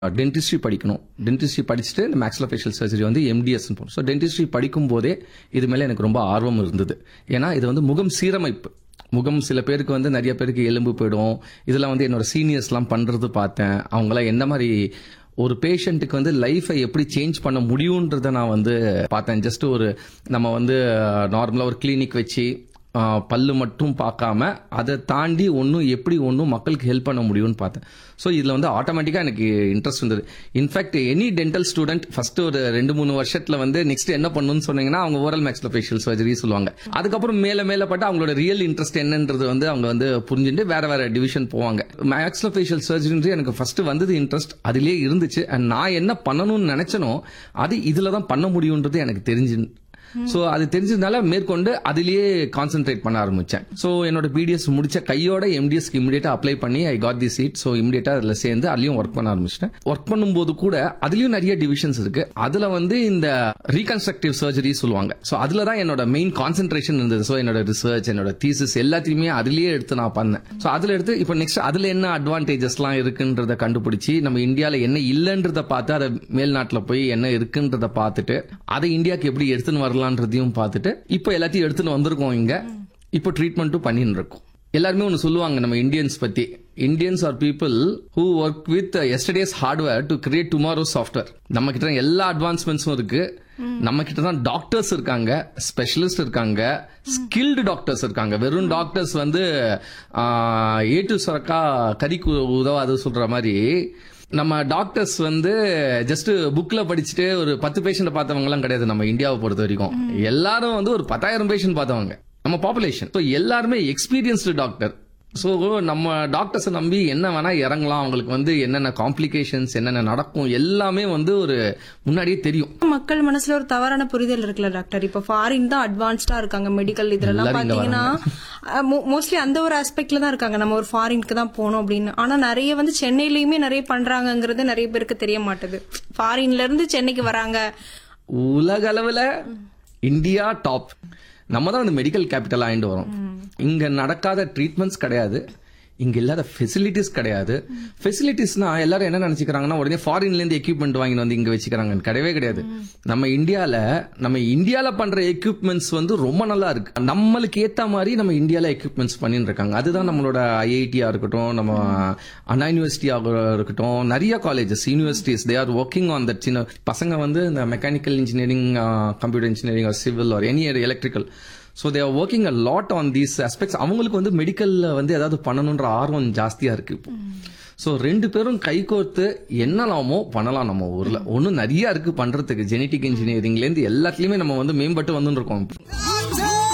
dentistry படிக்கணும் dentistry படிச்சுட்டு இந்த மேக்ஸிலோஃபேஷியல் சர்ஜரி வந்து எம்டிஎஸ் போகணும் ஸோ டென்டிஸ்ட்ரி படிக்கும் போதே இது மேலே எனக்கு ரொம்ப ஆர்வம் இருந்தது ஏன்னா இது வந்து முகம் சீரமைப்பு முகம் சில பேருக்கு வந்து நிறைய பேருக்கு எலும்பு போயிடும் இதெல்லாம் வந்து என்னோட சீனியர்ஸ்லாம் பண்றது பார்த்தேன் அவங்களாம் என்ன மாதிரி ஒரு பேஷண்ட்டுக்கு வந்து லைஃபை எப்படி சேஞ்ச் பண்ண முடியுன்றத நான் வந்து பார்த்தேன் ஜஸ்ட் ஒரு நம்ம வந்து நார்மலாக ஒரு கிளினிக் வச்சு ஆஹ், பல்லு மட்டும் பார்க்காம அதை தாண்டி ஒன்றும் எப்படி ஒன்றும் மக்களுக்கு ஹெல்ப் பண்ண முடியும்னு பார்த்தேன் ஸோ இதில் வந்து ஆட்டோமேட்டிக்காக எனக்கு இன்ட்ரெஸ்ட் வந்தது in fact any dental student first ஒரு ரெண்டு மூணு வருஷத்துல வந்து நெக்ஸ்ட் என்ன பண்ணணும்னு சொன்னீங்கன்னா அவங்க ஓரல் மேக்ஸ்லோஃபேஷியல் சர்ஜரி சொல்லுவாங்க அதுக்கப்புறம் மேல மேல பட்டு அவங்களோட ரியல் இன்ட்ரெஸ்ட் என்னன்றது வந்து அவங்க வந்து புரிஞ்சுட்டு வேற வேற டிவிஷன் போவாங்க மேக்ஸ்லோஃபேஷியல் சர்ஜரி எனக்கு ஃபர்ஸ்ட் வந்தது இன்ட்ரெஸ்ட் அதிலே இருந்துச்சு அண்ட் நான் என்ன பண்ணணும்னு நினைச்சனோ அது இதுல தான் பண்ண முடியுன்றது எனக்கு தெரிஞ்சு சோ அது தெரிஞ்சதுனால மேற்கொண்டு அதிலேயே கான்சென்ட்ரேட் பண்ண ஆரம்பிச்சேன் சோ என்னோட பிடிஎஸ் முடிச்ச கையோட எம்டிஎஸ்க்கு இமிடியேட்டா அப்ளை பண்ணி I got the seat so immediately அதுல சேர்ந்து அதுலயும் ஒர்க் பண்ண ஆரம்பிச்சிட்டேன் ஒர்க் பண்ணும்போது கூட அதுலயும் நிறைய டிவிஷன்ஸ் இருக்கு அதுல வந்து இந்த ரீகன்ஸ்ட்ரக்டிவ் சர்ஜரி சொல்லுவாங்க சோ அதுல தான் என்னோட மெயின் கான்சென்ட்ரேஷன் இருந்தது சோ என்னோட ரிசர்ச் என்னோட தீசிஸ் எல்லாத்தையுமே அதுலயே எடுத்து நான் பண்ணேன் சோ அதுல எடுத்து இப்போ நெக்ஸ்ட் அதுல என்ன அட்வான்டேஜஸ்லாம் இருக்குன்றத கண்டுபிடிச்சு நம்ம இந்தியால என்ன இல்லைன்றத பார்த்து அதை மேல்நாட்டுல போய் என்ன இருக்குன்றத பார்த்துட்டு அதை இந்தியாவுக்கு எப்படி எடுத்துன்னு வரலான்றதையும் பார்த்துட்டு இப்போ எல்லாத்தையும் எடுத்துன்னு வந்திருக்கோம் இங்க இப்போ ட்ரீட்மெண்ட்டும் பண்ணின்னு இருக்கோம் எல்லாருமே ஒன்று சொல்லுவாங்க நம்ம இந்தியன்ஸ் பத்தி Indians are people who work with yesterday's hardware to create tomorrow software நம்ம கிட்ட எல்லா அட்வான்ஸ்மெண்ட்ஸும் இருக்கு நம்ம கிட்ட தான் டாக்டர்ஸ் இருக்காங்க ஸ்பெஷலிஸ்ட் இருக்காங்க ஸ்கில்டு டாக்டர்ஸ் இருக்காங்க வெறும் டாக்டர்ஸ் வந்து ஏ டு சொரக்கா கறிக்கு உதவாது சொல்ற மாதிரி நம்ம டாக்டர்ஸ் வந்து ஜஸ்ட் புக்ல படிச்சுட்டு ஒரு பத்து பேஷண்ட் பார்த்தவங்க எல்லாம் கிடையாது நம்ம இந்தியாவை பொறுத்த வரைக்கும் எல்லாரும் வந்து ஒரு பத்தாயிரம் பேஷண்ட் பார்த்தவங்க நம்ம பாப்புலேஷன் ஸோ எல்லாருமே எக்ஸ்பீரியன்ஸ்டு டாக்டர் ஸோ நம்ம டாக்டர்ஸ் நம்பி என்ன வேணா இறங்கலாம் அவங்களுக்கு வந்து என்னென்ன காம்ப்ளிகேஷன்ஸ் என்னென்ன நடக்கும் எல்லாமே வந்து ஒரு முன்னாடியே தெரியும் மக்கள் மனசுல ஒரு தவறான புரிதல் இருக்குல்ல டாக்டர் இப்ப ஃபாரின் தான் அட்வான்ஸ்டா இருக்காங்க மெடிக்கல் இதுலலாம் எல்லாரும் இங்க பாத்தீங்கன்னா மோஸ்ட்லி அந்த ஒரு ஆஸ்பெக்ட்ல தான் இருக்காங்க நம்ம ஒரு ஃபாரினுக்கு தான் போகணும் அப்படின்னு ஆனா நிறைய வந்து சென்னையிலயுமே நிறைய பண்றாங்கங்கிறது நிறைய பேருக்கு தெரிய மாட்டுது ஃபாரின்ல இருந்து சென்னைக்கு வராங்க உலக அளவுல இந்தியா டாப் நம்ம தான் வந்து மெடிக்கல் கேபிட்டல் ஆயிட்டு வரோம் இங்க நடக்காத ட்ரீட்மெண்ட்ஸ் கிடையாது இங்க இல்லாத ஃபெசிலிட்டிஸ் கிடையாது ஃபெசிலிட்டிஸ்னா எல்லாரும் என்ன நினைச்சுக்கிறாங்கன்னா உடனே ஃபாரின்ல இருந்து எக்யூப்மெண்ட் வாங்கிட்டு வந்து இங்க வச்சுக்கிறாங்க கிடையவே கிடையாது நம்ம இந்தியால நம்ம இந்தியால பண்ற எக்யூப்மெண்ட்ஸ் வந்து ரொம்ப நல்லா இருக்கு நம்மளுக்கு ஏத்த மாதிரி நம்ம இந்தியால எக்யூப்மெண்ட்ஸ் பண்ணிட்டு இருக்காங்க அதுதான் நம்மளோட ஐஐடியா இருக்கட்டும் நம்ம அண்ணா யூனிவர்சிட்டியாக இருக்கட்டும் நிறைய colleges universities they are working on that சின்ன பசங்க வந்து இந்த mechanical engineering computer engineering civil or any electrical so they're working a lot on these aspects அவங்களுக்கு வந்து மெடிக்கல்ல வந்து ஏதாவது பண்ணணுன்ற ஆர்வம் ஜாஸ்தியா இருக்கு இப்போ ஸோ ரெண்டு பேரும் கைகோர்த்து என்னலாமோ பண்ணலாம் நம்ம ஊர்ல ஒன்றும் நிறைய இருக்கு பண்றதுக்கு ஜெனட்டிக் இன்ஜினியரிங்லேருந்து எல்லாத்துலயுமே நம்ம வந்து மேம்பட்டு வந்துட்டு இருக்கோம் இப்போ